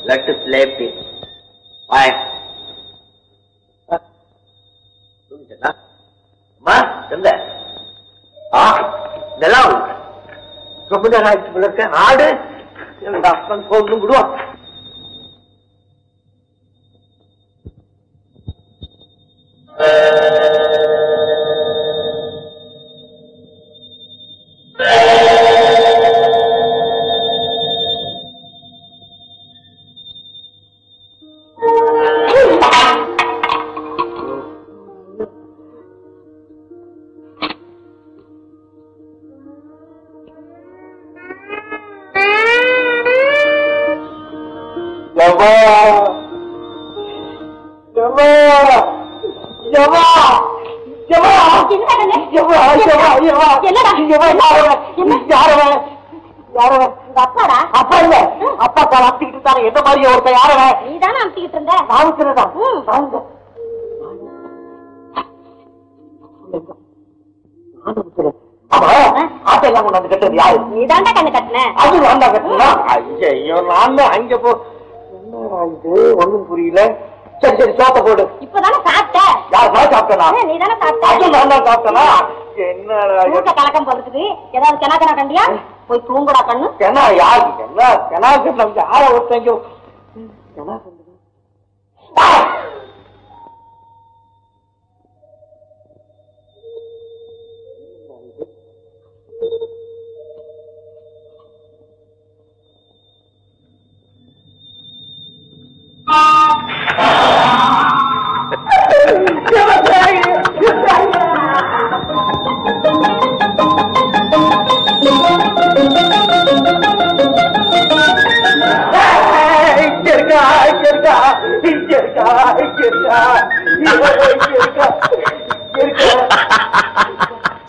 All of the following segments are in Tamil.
லட்டு ஸ்லேப்பி வாய் தூங்கிட்டா அம்மா எந்த ஆ இதெல்லாம் ரொம்ப நேரம் ஆயிடுச்சு போல இருக்க ஆடு எங்க அப்பன் போகணும் விடுவான் எவ்வா எவ்வா எவ்வா எவ்வா எவ்வா எவ்வா எவ்வா என்னடா? எவ்வா யாரவன் யாரவன் அப்பாடா அப்பா இல்ல அப்பா தான் அத்திக்கிட்டு தானே என்ன மாதிரி ஒருத்தன் யாரவன் நீ தானே அமுத்திக்கிட்டு இருந்த நாவுக்கிறதா ஆட்டெல்லாம் கொண்டாந்து கட்டுறது யாரு நீ தாண்டா கண்ணு கட்டின அது நான் தான் கட்டுறா ஐயோ நான் தான் அங்க போ என்னடா இது ஒண்ணும் புரியல சரி சரி சோத்த போடு இப்பதானே சாப்பிட்ட யார் நான் சாப்பிட்டனா நீ தானே அது சாப்பிட்ட நான் தான் சாப்பிட்டனா என்னடா இது? மூக்க கலக்கம் போடுறதுக்கு ஏதாவது கிணா கிணா கண்டியா போய் தூங்குடா கண்ணு என்ன யாரு என்ன கனா கட்டலாம் யார ஒருத்தங்க கனா இங்க இருக்கா இங்க இருக்கா இங்க இருக்கா இங்க இருக்கா இங்க இருக்கா இங்க இருக்கா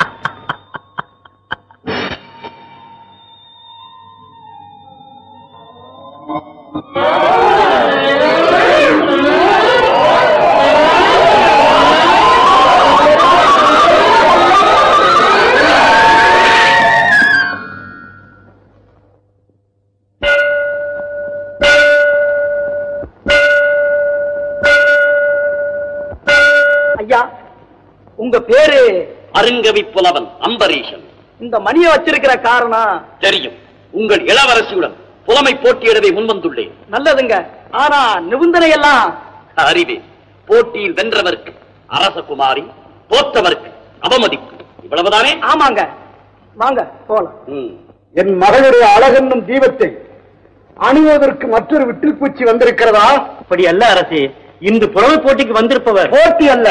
ஐயா உங்க பேரு அருங்கவி புலவன் அம்பரீஷன் இந்த மணியை வச்சிருக்கிற காரணம் தெரியும் உங்கள் இளவரசியுடன் புலமை போட்டியிடவே முன்வந்துள்ளேன் நல்லதுங்க ஆனா நிபந்தனை எல்லாம் அறிவே போட்டியில் வென்றவருக்கு அரசகுமாரி தோற்றவருக்கு அவமதிப்பு இவ்வளவுதானே ஆமாங்க வாங்க போலாம் ம். என் மகளுடைய அழகென்னும் தீபத்தை அணுவதற்கு மற்றொரு விட்டில் பூச்சி வந்திருக்கிறதா அப்படி அல்ல அரசே இன்று புலமை போட்டிக்கு வந்திருப்பவர் போட்டி அல்ல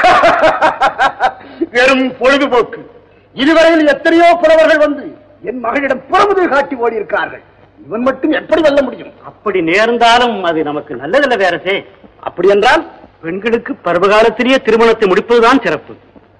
வெறும் பொழுதுபோக்கு இதுவரையில் எத்தனையோ புலவர்கள் வந்து என் மகளிடம் புறமுது காட்டி ஓடி இருக்கிறார்கள் இவன் மட்டும் எப்படி வெல்ல முடியும் அப்படி நேர்ந்தாலும் அது நமக்கு நல்லதல்ல அரசே அப்படி என்றால் பெண்களுக்கு பருவகாலத்திலேயே திருமணத்தை முடிப்பதுதான் சிறப்பு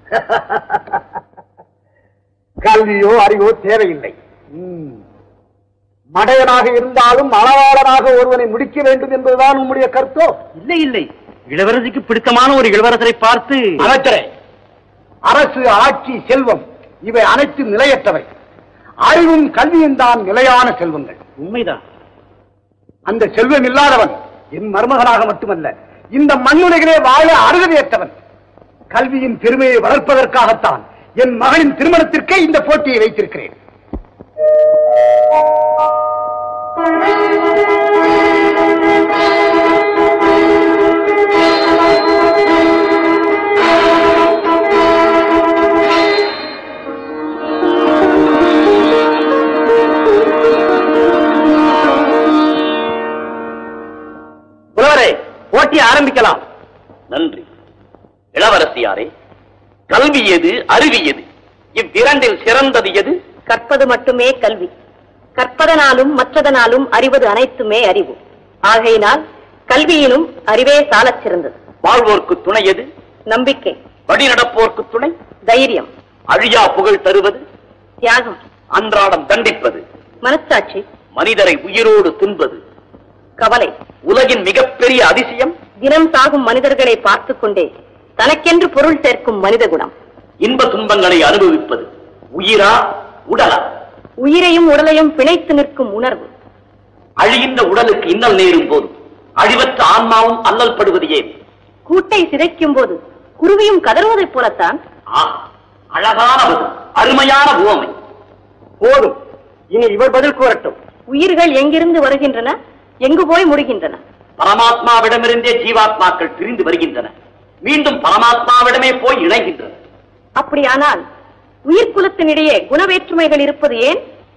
கல்வியோ அறிவோ தேவையில்லை ம். மடையனாக இருந்தாலும் அளவாளனாக ஒருவனை முடிக்க வேண்டும் என்பதுதான் உம்முடைய கருத்தோ இல்லை இல்லை இளவரசிக்கு பிடித்தமான ஒரு இளவரசரை பார்த்து அமைச்சரே அரசு ஆட்சி செல்வம் இவை அனைத்து நிலையற்றவை அறிவும் கல்வியும் தான் நிலையான செல்வங்கள் உண்மைதான் அந்த செல்வம் இல்லாதவன் என் மருமகனாக மட்டுமல்ல இந்த மண்ணுலகிலே வாழ அருகதையற்றவன் கல்வியின் பெருமையை வளர்ப்பதற்காகத்தான் என் மகனின் திருமணத்திற்கே இந்த போட்டியை வைத்திருக்கிறேன் புலவரே போட்டி ஆரம்பிக்கலாம் நன்றி இளவரசியாரே கல்வி எது அறிவி எது இவ்விரண்டில் சிறந்தது எது கற்பது மட்டுமே கல்வி கற்பதனாலும் மற்றதனாலும் அறிவது அனைத்துமே அறிவு ஆகையினால் கல்வியிலும் அறிவே சாலச் சிறந்தது வாழ்வோர்க்கு துணை எது நம்பிக்கை வழி நடப்போர்க்கு துணை தைரியம் அழியா புகழ் தருவது தியாகம் அன்றாடம் தண்டிப்பது மனச்சாட்சி மனிதரை உயிரோடு தின்பது கவலை உலகின் மிகப்பெரிய அதிசயம் தினம் சாகும் மனிதர்களை பார்த்துக் கொண்டே தனக்கென்று பொருள் சேர்க்கும் மனித குணம் இன்ப துன்பங்களை அனுபவிப்பது உயிரா உடலா உயிரையும் உடலையும் பிணைத்து நிற்கும் உணர்வு அழிகின்ற உடலுக்கு இன்னல் நேரும் போது அழிவற்ற ஆன்மாவும் அல்லல் படுவது ஏன் கூட்டை சிதைக்கும் போது குருவியும் கதறுவதைப் போலத்தான் ஆஹா அழகான பதில் அருமையான உவமை போதும் இனி இவர் பதில் கூறட்டும் உயிர்கள் எங்கிருந்து வருகின்றன எங்கு போய் முடிகின்றன பரமாத்மாவிடமிருந்தே ஜீவாத்மாக்கள் பிரிந்து வருகின்றன மீண்டும் பரமாத்மாவிடமே போய் இணைகின்றன அப்படியானால் உயிர்குலத்தினிடையே குணவேற்றுமைகள் இருப்பது ஏன்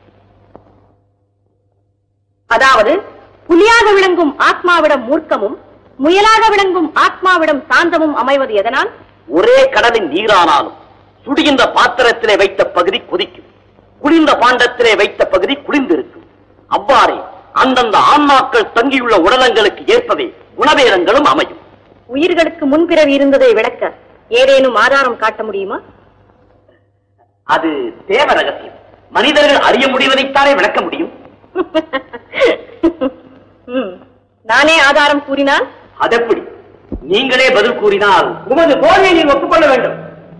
அதாவது புலியாக விளங்கும் ஆத்மாவிடம் மூர்க்கமும் முயலாக விளங்கும் ஆத்மாவிடம் சாந்தமும் அமைவது எதனால் ஒரே கடலின் நீரானாலும் சுடுகின்ற பாத்திரத்திலே வைத்த பகுதி கொதிக்கும் குளிர்ந்த பாண்டத்திலே வைத்த பகுதி குளிர்ந்திருக்கும் அவ்வாறே அந்தந்த ஆன்மாக்கள் தங்கியுள்ள உடலங்களுக்கு ஏற்பவே குணவேதங்களும் அமையும் உயிர்களுக்கு முன்பிறவி இருந்ததை விளக்க ஏதேனும் ஆதாரம் காட்ட முடியுமா அது தேவ ரகசியம் மனிதர்கள் அறிய முடிவதைத்தானே விளக்க முடியும் ம், நானே ஆதாரம் கூறினால் அதெப்படி நீங்களே பதில் கூறினால் உமது தோல்வியை நீ ஒப்புக்கொள்ள வேண்டும்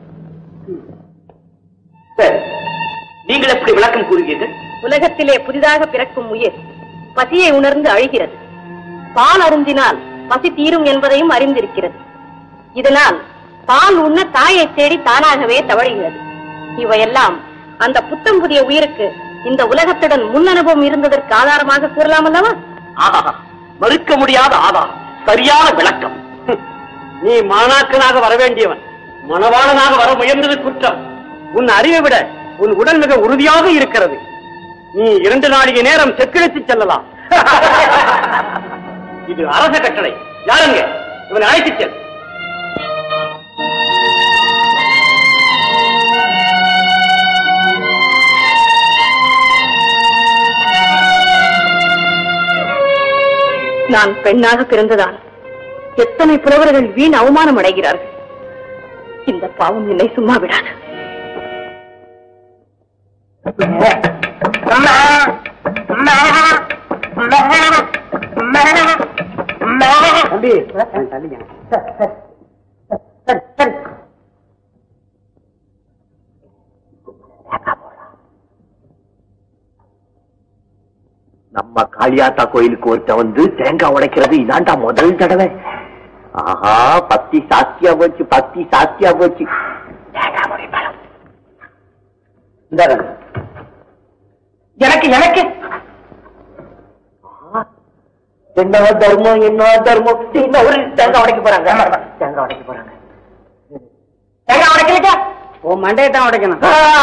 சரி நீங்கள் எப்படி விளக்கம் கூறுவீர்கள் உலகத்திலே புதிதாக பிறக்கும் உயிர் பசியை உணர்ந்து அழுகிறது பால் அருந்தினால் பசி தீரும் என்பதையும் அறிந்திருக்கிறது இதனால் பால் உண்ண தாயை தேடி தானாகவே தவழுகிறது இவையெல்லாம் அந்த புத்தம் புதிய உயிருக்கு இந்த உலகத்துடன் முன் அனுபவம் இருந்ததற்கு ஆதாரமாக கூறலாம் அல்லவா ஆஹா மறுக்க முடியாத ஆதாரம் சரியான விளக்கம் நீ மாணாக்கனாக வர வேண்டியவன் மணவாளனாக வர முயன்றது குற்றம் உன் அறிவை விட உன் உடல் மிக உறுதியாக இருக்கிறது நீ இரண்டு நாளிகை நேரம் செக்கிழத்து செல்லலாம் இது அரச கட்டளை யாருங்க இவனை அழைத்துச் செல் நான் பெண்ணாக பிறந்ததால் எத்தனை புலவர்கள் வீண் அவமானம் அடைகிறார்கள் இந்த பாவம் என்னை சும்மா விடாது தம்பி தள்ளிங்க நம்ம காளியாத்தா கோயிலுக்கு ஒருத்தன் வந்து தேங்காய் உடைக்கிறது இதாண்டா முதல் தடவை ஆஹா பக்தி சாத்தியா போச்சு பக்தி சாத்தியா போச்சு தேங்காய் உடைப்பழம் இந்தாங்க எனக்கு எனக்கு என்ன தர்மம் என்ன தர்மம் என்ன ஒரு தேங்காய் உடைக்க போறாங்க தேங்காய் உடைக்க போறாங்க தேங்காய் உடைக்கலைக்கா ஓ மண்டையை தான் உடைக்கணும்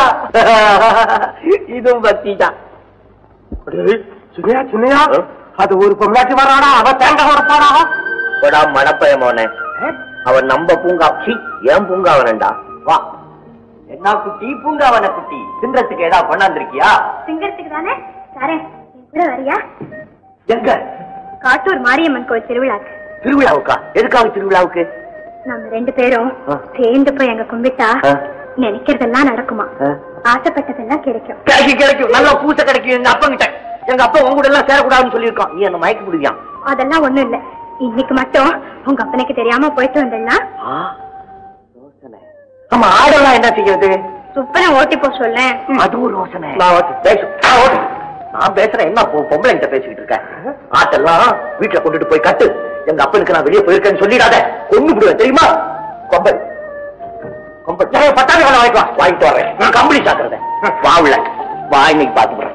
இதுவும் பக்தி தான் சுனையா சுனையா அது ஒரு பொம்ளாட்டி வரானா அவ தேங்காய் உடைப்பானா போடா மடப்பயமோனே அவன் நம்ம பூங்கா சீ ஏன் பூங்காவனண்டா வா என்ன குட்டி பூங்காவன குட்டி தின்றதுக்கு ஏதா பண்ணாந்திருக்கியா சிங்கத்துக்கு தானே தரேன் என் கூட வரியா எங்க காட்டூர் மாரியம்மன் கோயில் திருவிழாக்கு திருவிழாவுக்கா எதுக்காக திருவிழாவுக்கு நம்ம ரெண்டு பேரும் ஆ. சேர்ந்து போய் அங்க கும்பிட்டா ஆ. நினைக்கிறதெல்லாம் நடக்குமா ஆ. ஆசைப்பட்டதெல்லாம் கிடைக்கும் கிடைக்கும் கிடைக்கும் நல்லா பூசை கிடைக்கும் எங்க அப்பா கிட்ட எங்க அப்பா உங்க கூட எல்லாம் சேரக்கூடாதுன்னு சொல்லியிருக்கான் நீ என்ன மயக்க முடியா அதெல்லாம் ஒண்ணும் இல்ல இன்னைக்கு மட்டும் உங்க அப்பனுக்கு தெரியாம போயிட்டு வந்தேன்னா ஆமா ஆடெல்லாம் என்ன செய்யறது சுப்பனை ஓட்டி போ சொல்லேன் அது ஒரு யோசனை நான் ஓட்டு பேசு நான் ஓட்டு. நான் பேசுறேன் என்ன பொ- பொம்பளை கிட்ட பேசிக்கிட்டு இருக்கேன் ஆட்டெல்லாம் வீட்டுல கொண்டுட்டு போய் கட்டு எங்க அப்பனுக்கு நான் வெளியே போயிருக்கேன்னு சொல்லிடாத கொண்டு விடுவேன் தெரியுமா கொம்பல் கொம்பல் பட்டாணி வேலை வாங்கிட்டு வா வாங்கிட்டு வரேன் நான் கம்பெனி சாக்குறத வா உள்ள வா இன்னைக்கு பாத்துக்கிறேன்